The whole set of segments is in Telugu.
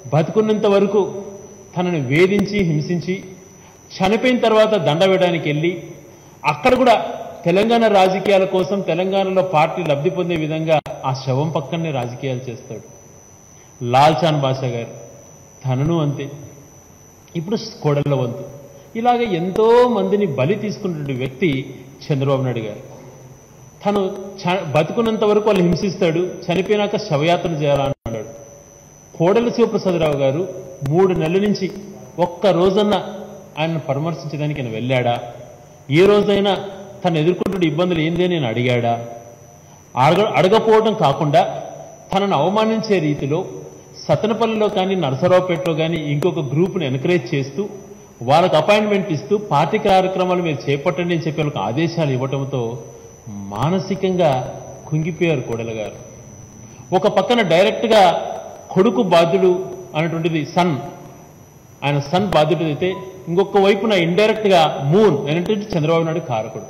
బతుకున్నంత వరకు తనని వేధించి హింసించి చనిపోయిన తర్వాత దండ వేయడానికి వెళ్ళి అక్కడ కూడా తెలంగాణ రాజకీయాల కోసం తెలంగాణలో పార్టీ లబ్ధి పొందే విధంగా ఆ శవం పక్కనే రాజకీయాలు చేస్తాడు లాల్చాన్ బాషా గారు తనను అంతే ఇప్పుడు కోడళ్ళ వంతు ఇలాగ ఎంతో మందిని బలి తీసుకున్నటువంటి వ్యక్తి చంద్రబాబు నాయుడు గారు తను చ- బతుకున్నంత వరకు వాళ్ళు హింసిస్తాడు చనిపోయినాక శవయాత్ర చేయాలని అన్నాడు కోడలి శివప్రసాదరావు గారు మూడు నెలల నుంచి ఒక్క రోజన్న ఆయన పరామర్శించడానికి ఆయన వెళ్ళాడా ఏ రోజైనా తను ఎదుర్కొంటున్న ఇబ్బందులు ఏంది అని నేను అడిగాడా అడగ అడగపోవడం కాకుండా తనను అవమానించే రీతిలో సతనపల్లిలో కానీ నరసరావుపేటలో కానీ ఇంకొక గ్రూప్ను ఎంకరేజ్ చేస్తూ వాళ్ళకు అపాయింట్మెంట్ ఇస్తూ పార్టీ కార్యక్రమాలు మీరు చేపట్టండి అని చెప్పి వాళ్ళకి ఆదేశాలు ఇవ్వటంతో మానసికంగా కుంగిపోయారు కోడెల గారు ఒక పక్కన డైరెక్ట్గా కొడుకు బాధ్యుడు అనేటువంటిది సన్ ఆయన సన్ బాధ్యుడు అయితే ఇంకొక వైపున ఇండైరెక్ట్ గా మూన్ అనేటువంటి చంద్రబాబు నాయుడు కారకుడు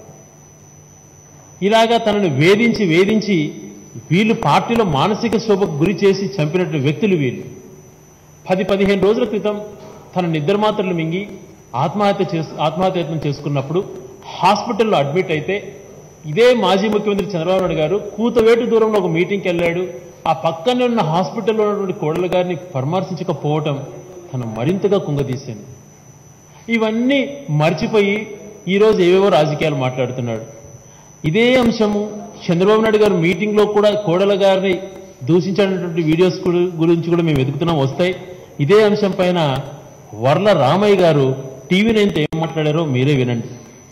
ఇలాగా తనను వేధించి వేధించి వీళ్ళు పార్టీలో మానసిక శోభకు గురి చేసి చంపినటువంటి వ్యక్తులు వీళ్ళు పది పదిహేను రోజుల క్రితం తన నిద్ర మాత్రలు మింగి ఆత్మహత్య చేసు ఆత్మహత్యత్నం చేసుకున్నప్పుడు హాస్పిటల్లో అడ్మిట్ అయితే ఇదే మాజీ ముఖ్యమంత్రి చంద్రబాబు నాయుడు గారు కూతవేటు దూరంలో ఒక మీటింగ్కి వెళ్ళాడు ఆ పక్కనే ఉన్న హాస్పిటల్లో ఉన్నటువంటి కోడల గారిని పరామర్శించకపోవటం తను మరింతగా కుంగదీసింది ఇవన్నీ మర్చిపోయి ఈరోజు ఏవేవో రాజకీయాలు మాట్లాడుతున్నాడు ఇదే అంశము చంద్రబాబు నాయుడు గారు మీటింగ్లో కూడా కోడల గారిని దూషించినటువంటి వీడియోస్ కూడా- గురించి కూడా మేము వెతుకుతున్నాం వస్తాయి ఇదే అంశం పైన వర్ల రామయ్య గారు టీవీ నైన్తో ఏం మాట్లాడారో మీరే వినండి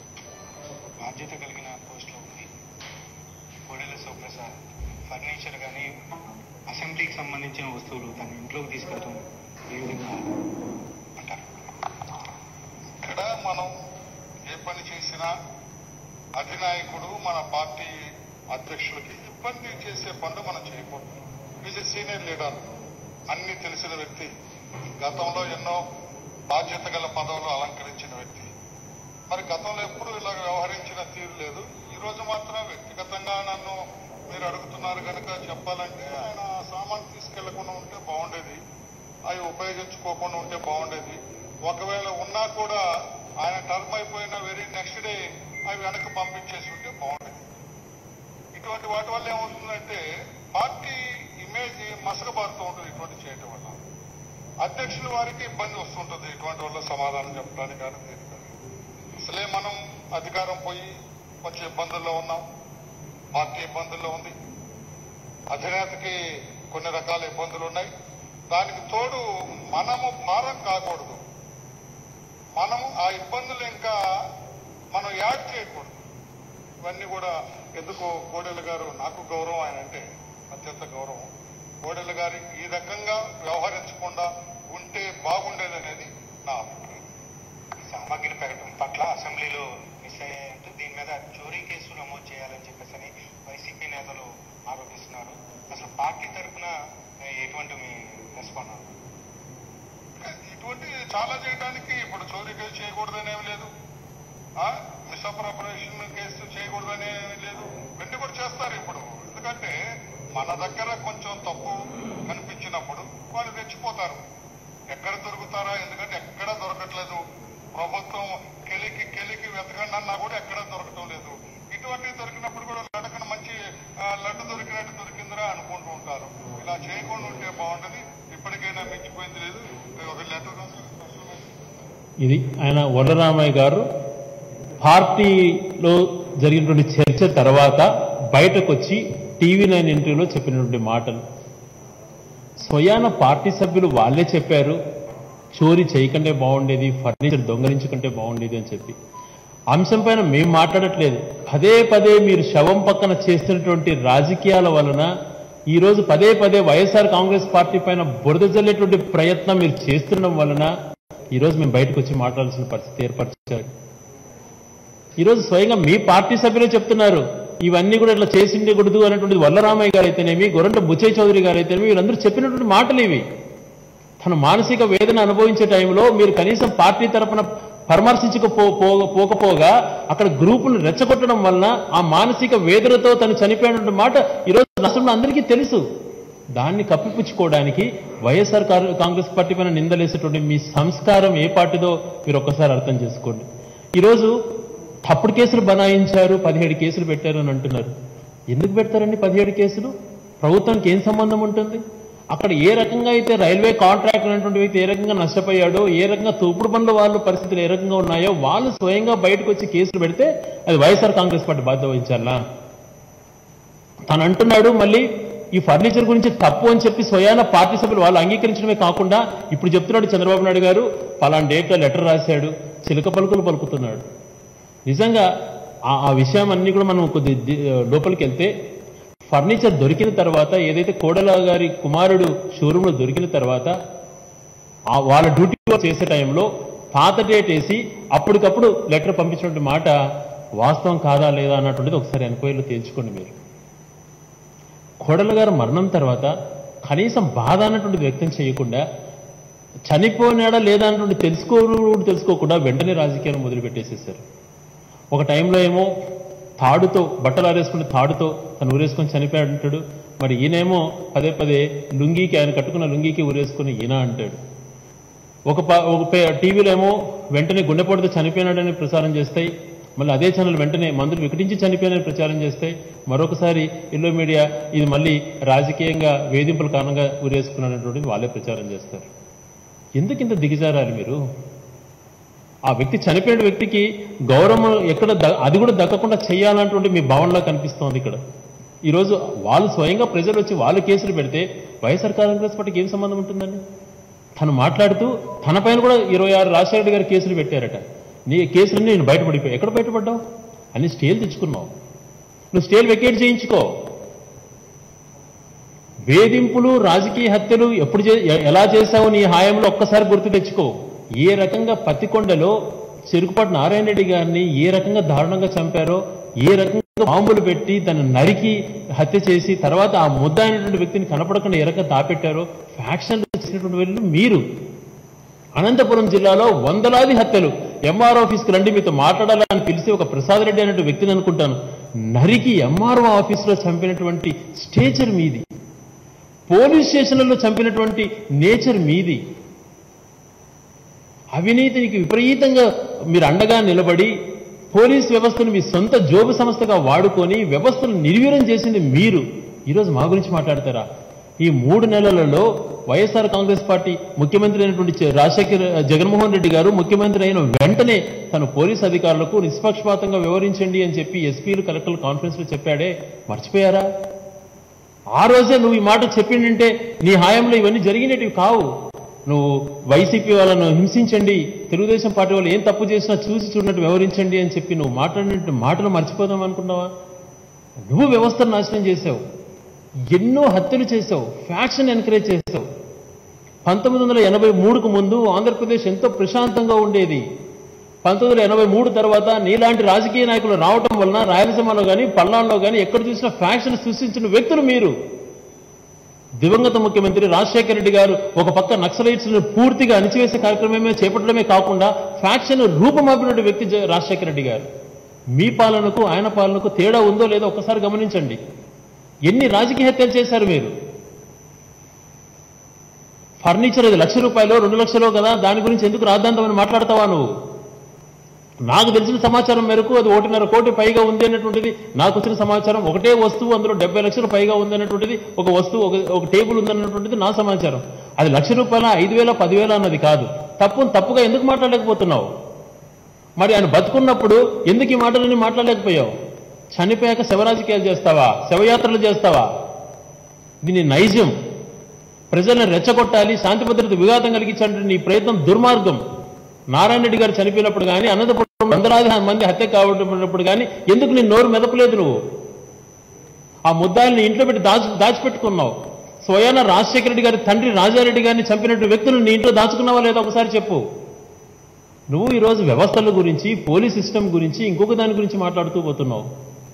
బాధ్యత కలిగిన పోస్టులో ఉంది కోడెల శివప్రసాద్ ఫర్నిచర్ కానీ అసెంబ్లీకి సంబంధించిన వస్తువులు తన ఇంట్లోకి తీసుకెళ్తాం ఏ విధంగా అంటారు ఇక్కడ మనం ఏ పని చేసినా అధినాయకుడు మన పార్టీ అధ్యక్షులకి ఇబ్బంది చేసే పనులు మనం చేయకూడదు ఈజ్ ఎ సీనియర్ లీడర్ అన్ని తెలిసిన వ్యక్తి గతంలో ఎన్నో బాధ్యత గల పదవులు అలంకరించిన వ్యక్తి మరి గతంలో ఎప్పుడు ఇలాగ వ్యవహరించిన తీరు లేదు ఈ రోజు మాత్రం వ్యక్తిగతంగా నన్ను మీరు అడుగుతున్నారు కనుక చెప్పాలంటే ఆయన ఆ సామాన్ తీసుకెళ్లకుండా ఉంటే బాగుండేది అవి ఉపయోగించుకోకుండా ఉంటే బాగుండేది ఒకవేళ ఉన్నా కూడా ఆయన టర్మ్ అయిపోయిన వెరీ నెక్స్ట్ డే అవి వెనక్కి పంపించేసి ఉంటే బాగుండేది ఇటువంటి వాటి వల్ల ఏమవుతుందంటే పార్టీ ఇమేజ్ మసకబారుతూ ఉంటుంది ఇటువంటి చేయటం వల్ల అధ్యక్షుల వారికి ఇబ్బంది వస్తుంటుంది ఇటువంటి వల్ల సమాధానం చెప్పడానికి కానీ దేనికి కానీ. అసలే మనం అధికారం పోయి కొంచెం ఇబ్బందుల్లో ఉన్నాం పార్టీ ఇబ్బందుల్లో ఉంది అధినేతకి కొన్ని రకాల ఇబ్బందులు ఉన్నాయి దానికి తోడు మనము భారం కాకూడదు మనము ఆ ఇబ్బందులు ఇంకా మనం యాడ్ చేయకూడదు ఇవన్నీ కూడా ఎందుకు కోడెల గారు నాకు గౌరవం ఆయన అంటే అత్యంత గౌరవం కోడెల గారి ఈ రకంగా వ్యవహరించకుండా ఉంటే బాగుండేదనేది నా అభిప్రాయం సామాగ్రి పెరగడం పట్ల అసెంబ్లీలో మిస్ అయ్యాయంటూ దీని మీద చోరీ కేసు నమోదు చేయాలని చెప్పేసి అని వైసీపీ నేతలు ఆరోపిస్తున్నారు అసలు పార్టీ తరఫున ఎటువంటి మీ రెస్పాండ్ ఇటువంటి చాలా చేయడానికి ఇప్పుడు చోరీ కేసు చేయకూడదనేమి లేదు మిస్అప్రాపరేషన్ కేసు చేయకూడదనేమి లేదు ఇవన్నీ కూడా చేస్తారు ఇప్పుడు ఎందుకంటే మన దగ్గర కొంచెం తప్పు కనిపించినప్పుడు వాళ్ళు రెచ్చిపోతారు ఎక్కడ దొరుకుతారా ఎందుకంటే ఎక్కడ దొరకట్లేదు ప్రభుత్వం కెలికి కెలికి వెతకండి అన్నా కూడా ఎక్కడ దొరకటం లేదు ఇటువంటివి దొరికినప్పుడు కూడా లడకన మంచి ఆ, లడ్డు దొరికినట్టు దొరికిందిరా అనుకుంటూ ఉంటారు ఇలా చేయకుండా ఉంటే బాగుంటది ఇప్పటికైనా మించిపోయింది లేదు ఒక లెటర్ రాసి ఇది ఆయన వరరామయ్య గారు పార్టీలో జరిగినటువంటి చర్చ తర్వాత బయటకు వచ్చి టీవీ నైన్ ఇంటర్వ్యూలో చెప్పినటువంటి మాటలు స్వయాన పార్టీ సభ్యులు వాళ్ళే చెప్పారు చోరీ చేయకంటే బాగుండేది ఫర్నిచర్ దొంగలించుకుంటే బాగుండేది అని చెప్పి అంశం పైన మేము మాట్లాడట్లేదు పదే పదే మీరు శవం పక్కన చేస్తున్నటువంటి రాజకీయాల వలన ఈ రోజు పదే పదే వైఎస్ఆర్ కాంగ్రెస్ పార్టీ పైన బురద జల్లేటువంటి ప్రయత్నం మీరు చేస్తుండడం వలన ఈ రోజు మేము బయటకు వచ్చి మాట్లాడాల్సిన పరిస్థితి ఏర్పరిచారు ఈరోజు స్వయంగా మీ పార్టీ సభ్యులే చెప్తున్నారు ఇవన్నీ కూడా ఇట్లా చేసిండకూడదు అనేటువంటిది వల్లరామయ్య గారు అయితేనేమి గొరంట బుచ్చయ్య చౌదరి గారు అయితేనేమి వీళ్ళందరూ చెప్పినటువంటి మాటలు ఇవి తన మానసిక వేదన అనుభవించే టైంలో మీరు కనీసం పార్టీ తరపున పరామర్శించకపో పో- పోకపోగా అక్కడ గ్రూపును రెచ్చగొట్టడం వలన ఆ మానసిక వేదనతో తను చనిపోయినటువంటి మాట ఈరోజు రాష్ట్రంలో అందరికీ తెలుసు దాన్ని కప్పిపుచ్చుకోవడానికి వైఎస్ఆర్ కార్- కాంగ్రెస్ పార్టీ పైన నిందలేసేటువంటి మీ సంస్కారం ఏ పార్టీదో మీరు ఒక్కసారి అర్థం చేసుకోండి ఈరోజు తప్పుడు కేసులు బనాయించారు పదిహేడు కేసులు పెట్టారు అని అంటున్నారు ఎందుకు పెడతారండి పదిహేడు కేసులు ప్రభుత్వానికి ఏం సంబంధం ఉంటుంది అక్కడ ఏ రకంగా అయితే రైల్వే కాంట్రాక్ట్ అనేటువంటి వ్యక్తి ఏ రకంగా నష్టపోయాడో ఏ రకంగా తూపుడు పనుల వాళ్ళ పరిస్థితులు ఏ రకంగా ఉన్నాయో వాళ్ళు స్వయంగా బయటకు వచ్చి కేసులు పెడితే అది వైఎస్ఆర్ కాంగ్రెస్ పార్టీ బాధ్యత వహించాలా తను అంటున్నాడు మళ్ళీ ఈ ఫర్నిచర్ గురించి తప్పు అని చెప్పి స్వయాన పార్టీ సభ్యులు వాళ్ళు అంగీకరించడమే కాకుండా ఇప్పుడు చెప్తున్నాడు చంద్రబాబు నాయుడు గారు పలానా డేట్లో లెటర్ రాశాడు చిలక పలుకులు పలుకుతున్నాడు నిజంగా ఆ ఆ విషయం అన్ని కూడా మనం కొద్ది ది- లోపలికి వెళ్తే ఫర్నిచర్ దొరికిన తర్వాత ఏదైతే కోడల గారి కుమారుడు షోరూంలో దొరికిన తర్వాత ఆ వాళ్ళ డ్యూటీ చేసే టైంలో పాత డేట్ వేసి అప్పటికప్పుడు లెటర్ పంపించినటువంటి మాట వాస్తవం కాదా లేదా అన్నటువంటిది ఒకసారి ఎంక్వైరీలో తేల్చుకోండి మీరు కోడల గారు మరణం తర్వాత కనీసం బాధ అన్నటువంటిది వ్యక్తం చేయకుండా చనిపోయినాడా లేదా అన్నటువంటి తెలుసుకోరు తెలుసుకోకుండా వెంటనే రాజకీయాలు మొదలుపెట్టేసేసారు ఒక టైంలో ఏమో తాడుతో బట్టలు ఆరేసుకుని తాడుతో తను ఊరేసుకొని చనిపోయాడు అంటాడు మరి ఈయనేమో పదే పదే లుంగీకి ఆయన కట్టుకున్న లుంగీకి ఊరేసుకుని ఈయన అంటాడు ఒక ప- ఒక పే- టీవీలో ఏమో వెంటనే గుండెపోటుతో చనిపోయినాడని ప్రచారం చేస్తాయి మళ్ళీ అదే ఛానల్ వెంటనే మందులు వికటించి చనిపోయినని ప్రచారం చేస్తాయి మరొకసారి ఎల్లో మీడియా ఇది మళ్ళీ రాజకీయంగా వేధింపుల కారణంగా ఊరేసుకున్నటువంటిది వాళ్ళే ప్రచారం చేస్తారు ఎందుకు ఇంత దిగజారాలి మీరు ఆ వ్యక్తి చనిపోయిన వ్యక్తికి గౌరవం ఎక్కడ ద- అది కూడా దక్కకుండా చేయాలన్నటువంటి మీ భావనలా కనిపిస్తోంది ఇక్కడ ఈరోజు వాళ్ళు స్వయంగా ప్రజలు వచ్చి వాళ్ళు కేసులు పెడితే వైఎస్ఆర్ కాంగ్రెస్ పార్టీకి ఏం సంబంధం ఉంటుందండి తను మాట్లాడుతూ తన పైన కూడా ఇరవై ఆరు రాజశేఖర రెడ్డి గారు కేసులు పెట్టారట నీ కేసులన్నీ నేను బయటపడిపోయి ఎక్కడ బయటపడ్డావు అన్ని స్టేలు తెచ్చుకున్నావు నువ్వు స్టేలు వెకేట్ చేయించుకో వేధింపులు రాజకీయ హత్యలు ఎప్పుడు చే- ఎ- ఎలా చేశావో నీ హాయంలో ఒక్కసారి గుర్తు తెచ్చుకో ఏ రకంగా పత్తికొండలో చెరుకుపాటి నారాయణ రెడ్డి గారిని ఏ రకంగా దారుణంగా చంపారో ఏ రకంగా బాంబులు పెట్టి తను నరికి హత్య చేసి తర్వాత ఆ ముద్ద అయినటువంటి వ్యక్తిని కనపడకుండా ఏ రకంగా దాపెట్టారో ఫ్యాక్షన్లు చేసినటువంటి వాళ్ళు మీరు అనంతపురం జిల్లాలో వందలాది హత్యలు ఎంఆర్ ఆఫీస్కి రండి మీతో మాట్లాడాలని పిలిచి ఒక ప్రసాద్ రెడ్డి అనేటువంటి వ్యక్తిని అనుకుంటాను నరికి ఎంఆర్ఓ ఆఫీసులో చంపినటువంటి స్టేచర్ మీది పోలీస్ స్టేషన్లలో చంపినటువంటి నేచర్ మీది అవినీతికి విపరీతంగా మీరు అండగా నిలబడి పోలీస్ వ్యవస్థను మీ సొంత జోబు సంస్థగా వాడుకొని వ్యవస్థను నిర్వీర్యం చేసింది మీరు ఈరోజు మా గురించి మాట్లాడతారా ఈ మూడు నెలలలో వైఎస్ఆర్ కాంగ్రెస్ పార్టీ ముఖ్యమంత్రి అయినటువంటి చ- రాజశేఖర్ జగన్మోహన్ రెడ్డి గారు ముఖ్యమంత్రి అయిన వెంటనే తన పోలీస్ అధికారులకు నిష్పక్షపాతంగా వ్యవహరించండి అని చెప్పి ఎస్పీలు కలెక్టర్ల కాన్ఫరెన్స్ లో చెప్పాడే మర్చిపోయారా ఆ రోజే నువ్వు ఈ మాట చెప్పిండంటే నీ హాయంలో ఇవన్నీ జరిగినటివి కావు నువ్వు వైసీపీ వాళ్ళను హింసించండి తెలుగుదేశం పార్టీ వాళ్ళు ఏం తప్పు చేసినా చూసి చూడనట్టు వ్యవహరించండి అని చెప్పి నువ్వు మాట్లాడినట్టు మాటలు మర్చిపోదాం అనుకున్నావా నువ్వు వ్యవస్థను నాశనం చేసావు ఎన్నో హత్యలు చేసావు ఫ్యాక్షన్ ఎంకరేజ్ చేసావు పంతొమ్మిది వందల ఎనభై మూడుకు ముందు ఆంధ్రప్రదేశ్ ఎంతో ప్రశాంతంగా ఉండేది పంతొమ్మిది వందల ఎనభై మూడు తర్వాత నీలాంటి రాజకీయ నాయకులు రావటం వలన రాయలసీమలో కానీ పల్నాడులో కానీ ఎక్కడ చూసినా ఫ్యాక్షన్ సృష్టించిన వ్యక్తులు మీరు దివంగత ముఖ్యమంత్రి రాజశేఖర రెడ్డి గారు ఒక పక్క నక్సలైట్స్ ను పూర్తిగా అణిచివేసే కార్యక్రమమే చేపట్టడమే కాకుండా ఫ్యాక్షన్ రూపమాపినటువంటి వ్యక్తి జ- రాజశేఖర రెడ్డి గారు మీ పాలనకు ఆయన పాలనకు తేడా ఉందో లేదో ఒకసారి గమనించండి ఎన్ని రాజకీయ హత్యలు చేశారు మీరు ఫర్నిచర్ అది లక్ష రూపాయలు రెండు లక్షలు కదా దాని గురించి ఎందుకు రాద్దాంతమని మాట్లాడతావా నువ్వు నాకు తెలిసిన సమాచారం మేరకు అది ఒకటిన్నర కోటి పైగా ఉంది అన్నటువంటిది నాకు వచ్చిన సమాచారం ఒకటే వస్తువు అందులో డెబ్బై లక్షలు పైగా ఉంది అన్నటువంటిది ఒక వస్తువు ఒక ఒక టేబుల్ ఉంది అన్నటువంటిది నా సమాచారం అది లక్ష రూపాయల ఐదు వేల పదివేల అన్నది కాదు తప్పు తప్పుగా ఎందుకు మాట్లాడలేకపోతున్నావు మరి ఆయన బతుకున్నప్పుడు ఎందుకు ఈ మాటలన్నీ మాట్లాడలేకపోయావు చనిపోయాక శవరాజకీయాలు చేస్తావా శవయాత్రలు చేస్తావా దీని నైజం ప్రజలను రెచ్చగొట్టాలి శాంతి భద్రత విఘాతం కలిగించాలంటే నీ ప్రయత్నం దుర్మార్గం నారాయణ రెడ్డి గారు చనిపోయినప్పుడు కానీ అనంతపురం వందలాది మంది హత్య కావటప్పుడు కానీ ఎందుకు నీ నోరు మెదపలేదు నువ్వు ఆ ముద్దాయిల్ని ఇంట్లో పెట్టి దాచి దాచిపెట్టుకున్నావు స్వయాన రాజశేఖర రెడ్డి గారి తండ్రి రాజారెడ్డి గారిని చంపినట్టు వ్యక్తులు నీ ఇంట్లో దాచుకున్నావా లేదా ఒకసారి చెప్పు నువ్వు ఈరోజు వ్యవస్థల గురించి పోలీస్ సిస్టమ్ గురించి ఇంకొక దాని గురించి మాట్లాడుతూ పోతున్నావు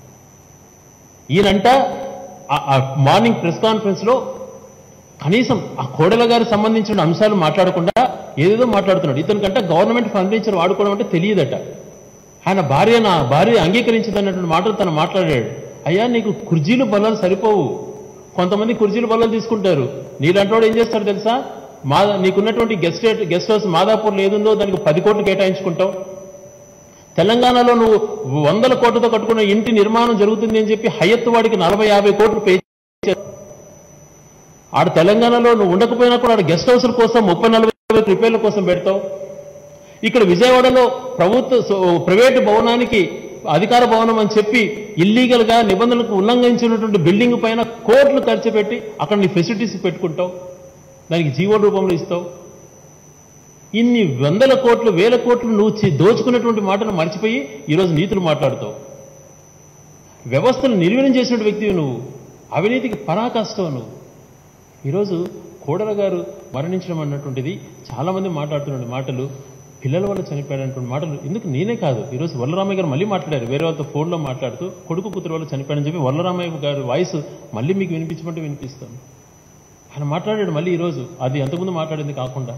ఈయనంట ఆ- ఆ మార్నింగ్ ప్రెస్ కాన్ఫరెన్స్ లో కనీసం ఆ కోడల గారికి సంబంధించిన అంశాలు మాట్లాడకుండా ఏదేదో మాట్లాడుతున్నాడు ఇతనికంటే గవర్నమెంట్ ఫర్నిచర్ వాడుకోవడం అంటే తెలియదట ఆయన భార్య నా భార్య అంగీకరించదన్నటువంటి మాటలు తను మాట్లాడాడు అయ్యా నీకు కుర్జీలు బలాలు సరిపోవు కొంతమంది కుర్చీలు బల్లలు తీసుకుంటారు నీలాంటి ఏం చేస్తాడు తెలుసా మా నీకున్నటువంటి గెస్ట్ గెస్ట్ హౌస్ మాదాపూర్లో ఏదుందో దానికి పది కోట్లు కేటాయించుకుంటావు తెలంగాణలో నువ్వు వందల కోట్లతో కట్టుకున్న ఇంటి నిర్మాణం జరుగుతుంది అని చెప్పి హయత్ వాడికి నలభై యాభై కోట్లు పే చేశారు. ఆడ తెలంగాణలో నువ్వు ఉండకపోయినా కూడా ఆడ గెస్ట్ హౌస్ల కోసం ముప్పై నలభై రిపేర్ల కోసం పెడతావు ఇక్కడ విజయవాడలో ప్రభుత్వ సో- ప్రైవేటు భవనానికి అధికార భవనం అని చెప్పి ఇల్లీగల్ గా నిబంధనలకు ఉల్లంఘించినటువంటి బిల్డింగ్ పైన కోట్లు ఖర్చు పెట్టి అక్కడ నీ ఫెసిలిటీస్ పెట్టుకుంటావు దానికి జీవో రూపంలో ఇస్తావు ఇన్ని వందల కోట్లు వేల కోట్లు నువ్వు చి- దోచుకున్నటువంటి మాటను మర్చిపోయి ఈరోజు నీతులు మాట్లాడుతావు వ్యవస్థను నిర్వీర్యం చేసిన వ్యక్తివి నువ్వు అవినీతికి పరాకాష్టవు నువ్వు ఈరోజు కోడల గారు మరణించడం అన్నటువంటిది చాలా మంది మాట్లాడుతున్న మాటలు పిల్లల వల్ల చనిపోయాడన్నటువంటి మాటలు ఎందుకు నేనే కాదు ఈరోజు వల్లరామయ్య గారు మళ్ళీ మాట్లాడారు వేరే వాళ్ళతో ఫోన్లో మాట్లాడుతూ కొడుకు కూతురు వల్ల చనిపోయాడని చెప్పి వల్లరామయ్య గారి వాయిస్ మళ్ళీ మీకు వినిపించమంటే వినిపిస్తాను ఆయన మాట్లాడాడు మళ్ళీ ఈరోజు అది అంతకుముందు మాట్లాడింది కాకుండా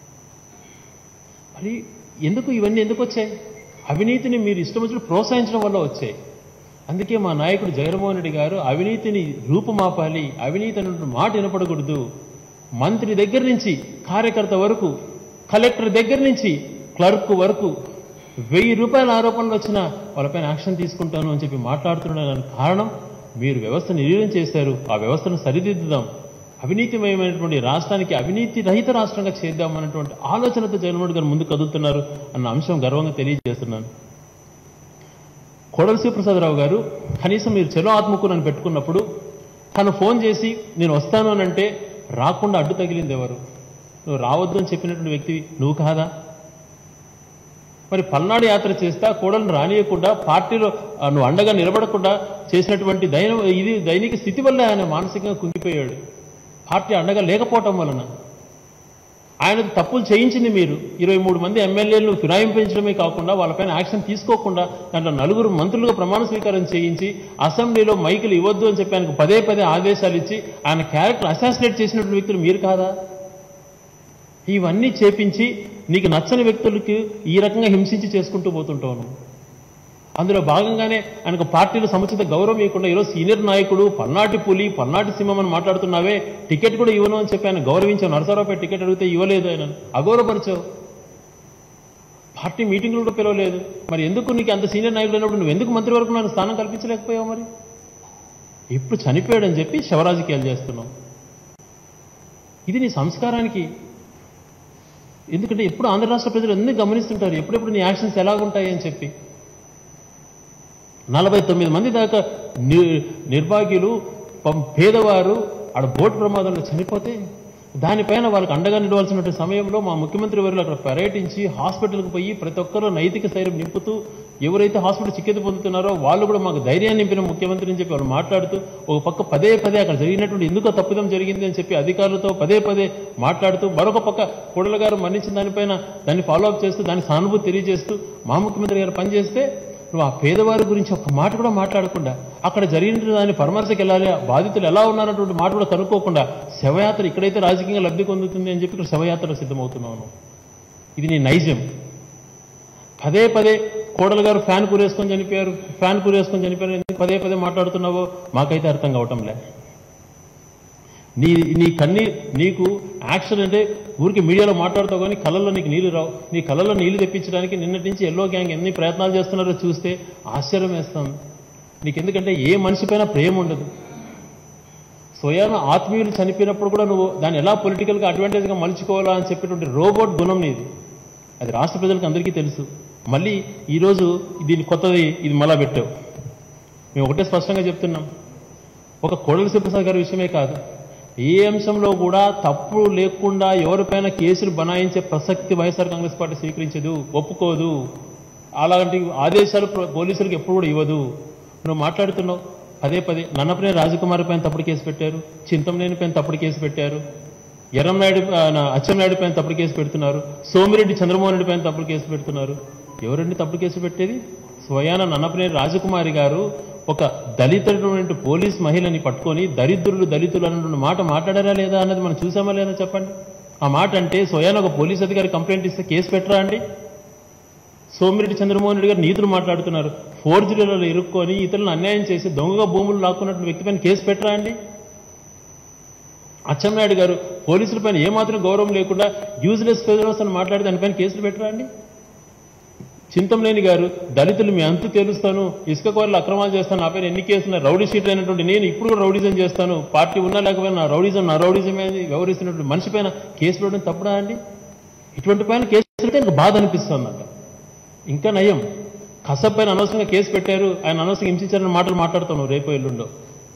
మరి ఎందుకు ఇవన్నీ ఎందుకు వచ్చాయి అవినీతిని మీరు ఇష్టం వచ్చినట్టు ప్రోత్సహించడం వల్ల వచ్చాయి అందుకే మా నాయకుడు జగన్మోహన్ రెడ్డి గారు అవినీతిని రూపుమాపాలి అవినీతి అన్నటువంటి మాట వినపడకూడదు మంత్రి దగ్గర నుంచి కార్యకర్త వరకు కలెక్టర్ దగ్గర నుంచి క్లర్క్ వరకు వెయ్యి రూపాయల ఆరోపణలు వచ్చినా వాళ్ళపైన యాక్షన్ తీసుకుంటాను అని చెప్పి మాట్లాడుతున్నాను కారణం మీరు వ్యవస్థ నిర్వీర్యం చేశారు ఆ వ్యవస్థను సరిదిద్దుదాం అవినీతిమయమైనటువంటి రాష్ట్రానికి అవినీతి రహిత రాష్ట్రంగా చేద్దామన్నటువంటి ఆలోచనతో జగన్మోహన్ గారు ముందుకు కదులుతున్నారు అన్న అంశం గర్వంగా తెలియజేస్తున్నాను కోడల శివప్రసాదరావు గారు కనీసం మీరు చెలో ఆత్మకు నన్ను పెట్టుకున్నప్పుడు తను ఫోన్ చేసి నేను వస్తాను అని అంటే రాకుండా అడ్డు తగిలింది ఎవరు నువ్వు రావద్దు అని చెప్పినటువంటి వ్యక్తివి నువ్వు కాదా మరి పల్నాడు యాత్ర చేస్తా కోడలను రానియకుండా పార్టీలో ఆ, నువ్వు అండగా నిలబడకుండా చేసినటువంటి దైన ఇది దైనిక స్థితి వల్ల ఆయన మానసికంగా కుంగిపోయాడు పార్టీ అండగా లేకపోవటం వలన ఆయనకు తప్పులు చేయించింది మీరు ఇరవై మూడు మంది ఎమ్మెల్యేలను ఫిరాయింపించడమే కాకుండా వాళ్ళపైన యాక్షన్ తీసుకోకుండా దాంట్లో నలుగురు మంత్రులుగా ప్రమాణ స్వీకారం చేయించి అసెంబ్లీలో మైకులు ఇవ్వద్దు అని చెప్పి ఆయనకు పదే పదే ఆదేశాలు ఇచ్చి ఆయన క్యారెక్టర్ అసాసినేట్ చేసినటువంటి వ్యక్తులు మీరు కాదా ఇవన్నీ చేపించి నీకు నచ్చని వ్యక్తులకి ఈ రకంగా హింసించి చేసుకుంటూ పోతుంటావు నువ్వు. అందులో భాగంగానే ఆయనకు పార్టీలో సముచిత గౌరవం ఇవ్వకుండా ఈరోజు సీనియర్ నాయకుడు పల్నాటి పులి పల్నాటి సింహం అని మాట్లాడుతున్నావే టికెట్ కూడా ఇవ్వను అని చెప్పి ఆయన గౌరవించావు నరసరావుపై టికెట్ అడిగితే ఇవ్వలేదు ఆయన అగౌరవపరిచావు పార్టీ మీటింగ్లు కూడా పిలవలేదు మరి ఎందుకు నీకు అంత సీనియర్ నాయకుడు అయినప్పుడు నువ్వు ఎందుకు మంత్రి వరకు నాకు స్థానం కల్పించలేకపోయావు మరి ఇప్పుడు చనిపోయాడని చెప్పి శవరాజకీయాలు చేస్తున్నావు ఇది నీ సంస్కారానికి ఎందుకంటే ఎప్పుడు ఆంధ్ర రాష్ట్ర ప్రజలు ఎందుకు గమనిస్తుంటారు ఎప్పుడెప్పుడు నీ యాక్షన్స్ ఎలాగుంటాయి అని చెప్పి నలభై తొమ్మిది మంది దాకా ని- నిర్భాగ్యులు పం- పేదవారు ఆడ బోట్ ప్రమాదంలో చనిపోతే దానిపైన వాళ్ళకి అండగా నిలవాల్సిన సమయంలో మా ముఖ్యమంత్రి వారు అక్కడ పర్యటించి హాస్పిటల్కి పోయి ప్రతి ఒక్కరూ నైతిక స్థైర్యం నింపుతూ ఎవరైతే హాస్పిటల్ చికిత్స పొందుతున్నారో వాళ్ళు కూడా మాకు ధైర్యాన్ని నింపిన ముఖ్యమంత్రి అని చెప్పి వాళ్ళు మాట్లాడుతూ ఒక పక్క పదే పదే అక్కడ జరిగినటువంటి ఎందుకు తప్పిదం జరిగింది అని చెప్పి అధికారులతో పదే పదే మాట్లాడుతూ మరొక పక్క కోడల గారు మరణించిన దానిపైన దాన్ని ఫాలో అప్ చేస్తూ దాని సానుభూతి తెలియజేస్తూ మా ముఖ్యమంత్రి గారు పనిచేస్తే నువ్వు ఆ పేదవారి గురించి ఒక్క మాట కూడా మాట్లాడకుండా అక్కడ జరిగిన దాన్ని పరామర్శకి వెళ్ళాలి ఆ బాధితులు ఎలా ఉన్నారన్నటువంటి మాట కూడా కనుక్కోకుండా శవయాత్ర ఇక్కడైతే రాజకీయంగా లబ్ధి పొందుతుంది అని చెప్పి ఇక్కడ శవయాత్ర సిద్ధమవుతున్నాను ఇది నీ నైజం పదే పదే కోడలు గారు ఫ్యాన్ కూరేసుకొని చనిపోయారు ఫ్యాన్ కూరేసుకొని చనిపోయారు ఎందుకు పదే పదే మాట్లాడుతున్నావో మాకైతే అర్థం కావటం లే నీ నీ కన్నీ నీకు యాక్షన్ అంటే ఊరికి మీడియాలో మాట్లాడుతావు కానీ కళ్ళల్లో నీకు నీళ్లు రావు నీ కళ్ళల్లో నీళ్లు తెప్పించడానికి నిన్నటి నుంచి ఎల్లో గ్యాంగ్ ఎన్ని ప్రయత్నాలు చేస్తున్నారో చూస్తే ఆశ్చర్యం వేస్తాం నీకు ఎందుకంటే ఏ మనిషిపైన ప్రేమ ఉండదు స్వయాన ఆత్మీయులు చనిపోయినప్పుడు కూడా నువ్వు దాన్ని ఎలా పొలిటికల్గా అడ్వాంటేజ్గా మలుచుకోవాలా అని చెప్పేటువంటి రోబోట్ గుణం నీది అది రాష్ట్ర ప్రజలకు అందరికీ తెలుసు మళ్ళీ ఈరోజు దీన్ని కొత్తది ఇది మళ్ళా పెట్టావు మేము ఒకటే స్పష్టంగా చెప్తున్నాం ఒక కోడలి శివప్రసాద్ గారి విషయమే కాదు ఏ అంశంలో కూడా తప్పు లేకుండా ఎవరిపైన కేసులు బనాయించే ప్రసక్తి వైఎస్ఆర్ కాంగ్రెస్ పార్టీ స్వీకరించదు ఒప్పుకోదు అలాంటి ఆదేశాలు ప్ర- పోలీసులకు ఎప్పుడు కూడా ఇవ్వదు నువ్వు మాట్లాడుతున్నావు పదే పదే నన్నపనే రాజకుమారి పైన తప్పుడు కేసు పెట్టారు చింతమనేని పైన తప్పుడు కేసు పెట్టారు ఎర్రంనాయుడు ఆ, నా- అచ్చెన్నాయుడు పైన తప్పుడు కేసు పెడుతున్నారు సోమిరెడ్డి చంద్రమోహన్ రెడ్డి పైన తప్పుడు కేసు పెడుతున్నారు ఎవరండి తప్పుడు కేసు పెట్టేది స్వయాన నన్నపనేని రాజకుమారి గారు ఒక దళితుడైనటువంటి పోలీస్ మహిళని పట్టుకొని దరిద్రులు దళితులు అన్నటువంటి మాట మాట్లాడారా లేదా అన్నది మనం చూసామా లేదా చెప్పండి ఆ మాట అంటే స్వయాన ఒక పోలీస్ అధికారి కంప్లైంట్ ఇస్తే కేసు పెట్టరా అండి సోమిరెడ్డి చంద్రమోహన్ రెడ్డి గారు నీతులు మాట్లాడుతున్నారు ఫోర్జరీలలో ఇరుక్కొని ఇతరులను అన్యాయం చేసి దొంగగా భూములు లాక్కున్నటువంటి వ్యక్తి పైన కేసు పెట్టరా అండి అచ్చెన్నాయుడు గారు పోలీసుల పైన ఏమాత్రం గౌరవం లేకుండా యూజ్లెస్ ఫెలోస్ అని మాట్లాడి దానిపైన కేసులు పెట్టరా అండి చింతంలేని గారు దళితులు మీ అంతు తేలుస్తాను ఇసుక కోరలు అక్రమాలు చేస్తాను నా పైన ఎన్ని కేసులు రౌడీ షీట్ అయినటువంటి నేను ఇప్పుడు కూడా రౌడీజం చేస్తాను పార్టీ ఉన్నా లేకపోయినా నా రౌడీజం నా రౌడీజం అనేది వ్యవహరిస్తున్నటువంటి మనిషి పైన కేసులు వేయడం తప్పుడా అండి ఇటువంటి పైన కేసులు పెడితే నాకు బాధ అనిపిస్తుందంట ఇంకా నయం కసబ్ పైన అనవసరంగా కేసు పెట్టారు ఆయన అనవసరంగా హింసించారని మాటలు మాట్లాడుతాను రేపు ఎల్లుండో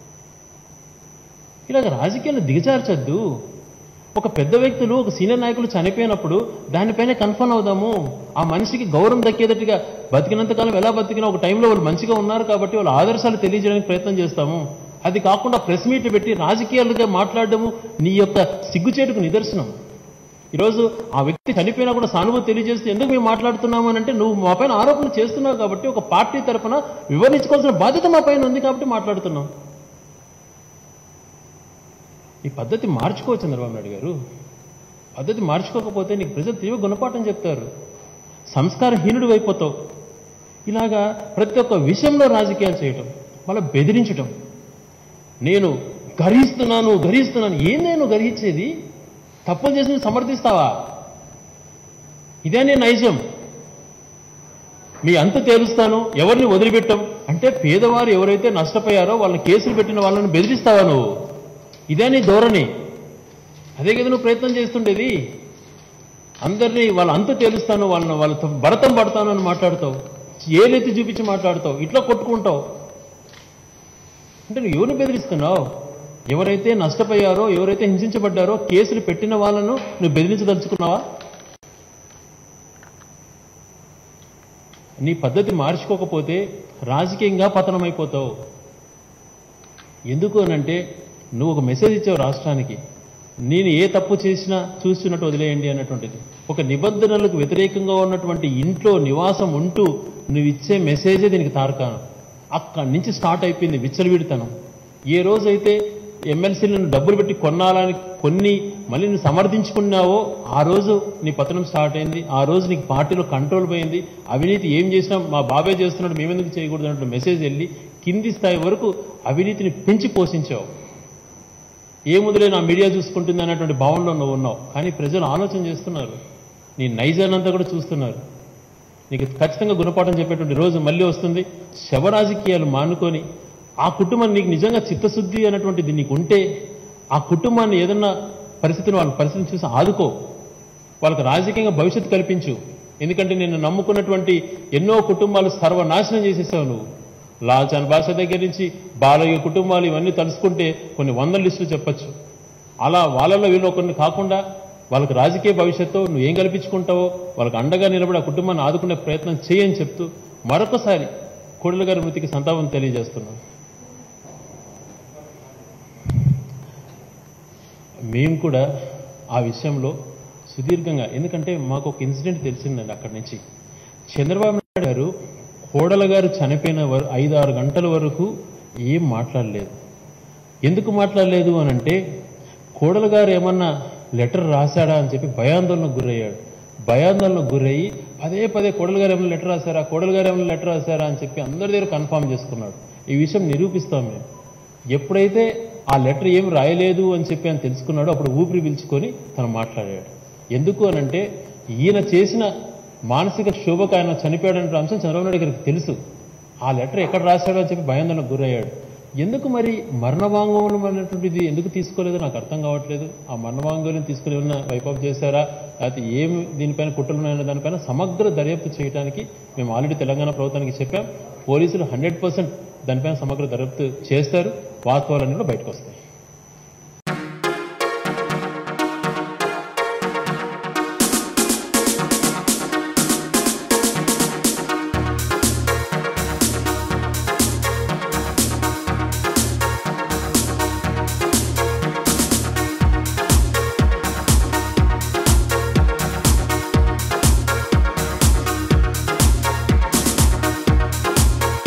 ఇలాగ రాజకీయాలు దిగజార్చొద్దు ఒక పెద్ద వ్యక్తులు ఒక సీనియర్ నాయకులు చనిపోయినప్పుడు దానిపైన కన్ఫర్మ్ అవుదాము ఆ మనిషికి గౌరవం దక్కేటట్టుగా బతికినంతకాలం ఎలా బతికినా ఒక టైంలో వాళ్ళు మంచిగా ఉన్నారు కాబట్టి వాళ్ళ ఆదర్శాలు తెలియజేయడానికి ప్రయత్నం చేస్తాము అది కాకుండా ప్రెస్ మీట్ పెట్టి రాజకీయాలుగా మాట్లాడడము నీ యొక్క సిగ్గుచేటుకు నిదర్శనం ఈరోజు ఆ వ్యక్తి చనిపోయినా కూడా సానుభూతి తెలియజేస్తే ఎందుకు మేము మాట్లాడుతున్నాము అని అంటే నువ్వు మా పైన ఆరోపణలు చేస్తున్నావు కాబట్టి ఒక పార్టీ తరఫున వివరించుకోవాల్సిన బాధ్యత మా పైన ఉంది కాబట్టి మాట్లాడుతున్నాం ఈ పద్ధతి మార్చుకో చంద్రబాబు నాయుడు గారు పద్ధతి మార్చుకోకపోతే నీకు ప్రజలు తీవ్ర గుణపాఠం చెప్తారు సంస్కారహీనుడు అయిపోతావు ఇలాగా ప్రతి ఒక్క విషయంలో రాజకీయాలు చేయటం మళ్ళీ బెదిరించటం నేను గర్హిస్తున్నాను గర్హిస్తున్నాను ఏం నేను గర్హించేది తప్పులు చేసి నువ్వు సమర్థిస్తావా ఇదే నేను నైజం మీ అంత తేలుస్తాను ఎవరిని వదిలిపెట్టం అంటే పేదవారు ఎవరైతే నష్టపోయారో వాళ్ళని కేసులు పెట్టిన వాళ్ళని బెదిరిస్తావా నువ్వు ఇదే నీ ధోరణి అదే కదా నువ్వు ప్రయత్నం చేస్తుండేది అందరినీ వాళ్ళ అంత తేలుస్తాను వాళ్ళని వాళ్ళతో భరతం పడతాను అని మాట్లాడతావు ఏలెత్తి చూపించి మాట్లాడతావు ఇట్లా కొట్టుకుంటావు అంటే నువ్వు ఎవరిని బెదిరిస్తున్నావు ఎవరైతే నష్టపోయారో ఎవరైతే హింసించబడ్డారో కేసులు పెట్టిన వాళ్ళను నువ్వు బెదిరించదలుచుకున్నావా నీ పద్ధతి మార్చుకోకపోతే రాజకీయంగా పతనమైపోతావు ఎందుకు అనంటే నువ్వు ఒక మెసేజ్ ఇచ్చావు రాష్ట్రానికి నేను ఏ తప్పు చేసినా చూస్తున్నట్టు వదిలేయండి అన్నటువంటిది ఒక నిబంధనలకు వ్యతిరేకంగా ఉన్నటువంటి ఇంట్లో నివాసం ఉంటూ నువ్వు ఇచ్చే మెసేజే దీనికి తార్కాణం అక్కడి నుంచి స్టార్ట్ అయిపోయింది విచ్చలవిడితనం ఏ రోజైతే ఎమ్మెల్సీలను డబ్బులు పెట్టి కొనాలని కొన్ని మళ్ళీ నువ్వు సమర్థించుకున్నావో ఆ రోజు నీ పతనం స్టార్ట్ అయింది ఆ రోజు నీకు పార్టీలో కంట్రోల్ పోయింది అవినీతి ఏం చేసినా మా బాబాయ్ చేస్తున్నాడు మేమెందుకు చేయకూడదు అన్నట్టు మెసేజ్ వెళ్ళి కింది స్థాయి వరకు అవినీతిని పెంచి పోషించావు ఏ ముదిలే నా మీడియా చూసుకుంటుంది అన్నటువంటి భావనలో నువ్వు ఉన్నావు కానీ ప్రజలు ఆలోచన చేస్తున్నారు నీ నైజానంతా కూడా చూస్తున్నారు నీకు ఖచ్చితంగా గుణపాఠం చెప్పేటువంటి రోజు మళ్ళీ వస్తుంది శవ రాజకీయాలు మానుకొని ఆ కుటుంబం నీకు నిజంగా చిత్తశుద్ధి అన్నటువంటిది నీకు ఉంటే ఆ కుటుంబాన్ని ఏదన్నా పరిస్థితిని వాళ్ళ పరిస్థితిని చూసి ఆదుకో వాళ్ళకి రాజకీయంగా భవిష్యత్తు కల్పించు ఎందుకంటే నేను నమ్ముకున్నటువంటి ఎన్నో కుటుంబాలు సర్వనాశనం చేసేసావు నువ్వు లాల్చాన్ భాష దగ్గర నుంచి బాలయ్య కుటుంబాలు ఇవన్నీ తలుసుకుంటే కొన్ని వందల లిస్టులు చెప్పొచ్చు అలా వాళ్ళలో వీళ్ళు కొన్ని కాకుండా వాళ్ళకి రాజకీయ భవిష్యత్తు నువ్వు ఏం కల్పించుకుంటావో వాళ్ళకి అండగా నిలబడి ఆ కుటుంబాన్ని ఆదుకునే ప్రయత్నం చేయని చెప్తూ మరొకసారి కోడల గారి మృతికి సంతాపం తెలియజేస్తున్నాం మేము కూడా ఆ విషయంలో సుదీర్ఘంగా ఎందుకంటే మాకు ఒక ఇన్సిడెంట్ తెలిసిందండి అక్కడి నుంచి చంద్రబాబు నాయుడు గారు కోడల గారు చనిపోయిన వర ఐదు ఆరు గంటల వరకు ఏం మాట్లాడలేదు ఎందుకు మాట్లాడలేదు అని అంటే కోడల గారు ఏమన్నా లెటర్ రాశాడా అని చెప్పి భయాందోళనకు గురయ్యాడు భయాందోళనకు గురయ్యి పదే పదే కోడల గారు ఏమైనా లెటర్ రాశారా కోడల గారు ఏమైనా లెటర్ రాశారా అని చెప్పి అందరి దగ్గర కన్ఫామ్ చేసుకున్నాడు ఈ విషయం నిరూపిస్తాం మేము ఎప్పుడైతే ఆ లెటర్ ఏం రాయలేదు అని చెప్పి అని తెలుసుకున్నాడో అప్పుడు ఊపిరి పీల్చుకొని తను మాట్లాడాడు ఎందుకు అనంటే ఈయన చేసిన మానసిక క్షోభకు ఆయన చనిపోయాడనే అంశం చంద్రబాబు నాయుడు గారికి తెలుసు ఆ లెటర్ ఎక్కడ రాశాడో అని చెప్పి భయాందోళనకు గురయ్యాడు ఎందుకు మరి మరణ వాంగ్మూలం అనేటువంటిది ఎందుకు తీసుకోలేదో నాకు అర్థం కావట్లేదు ఆ మరణ వాంగ్మూలం తీసుకుని ఏమన్నా వైపప్ చేశారా లేకపోతే ఏమి దీనిపైన కుట్రలు ఉన్నాయన్న దానిపైన సమగ్ర దర్యాప్తు చేయడానికి మేము ఆల్రెడీ తెలంగాణ ప్రభుత్వానికి చెప్పాం పోలీసులు హండ్రెడ్ పర్సెంట్ దానిపైన సమగ్ర దర్యాప్తు చేస్తారు వాస్తవాలన్నీ కూడా బయటకు వస్తాయి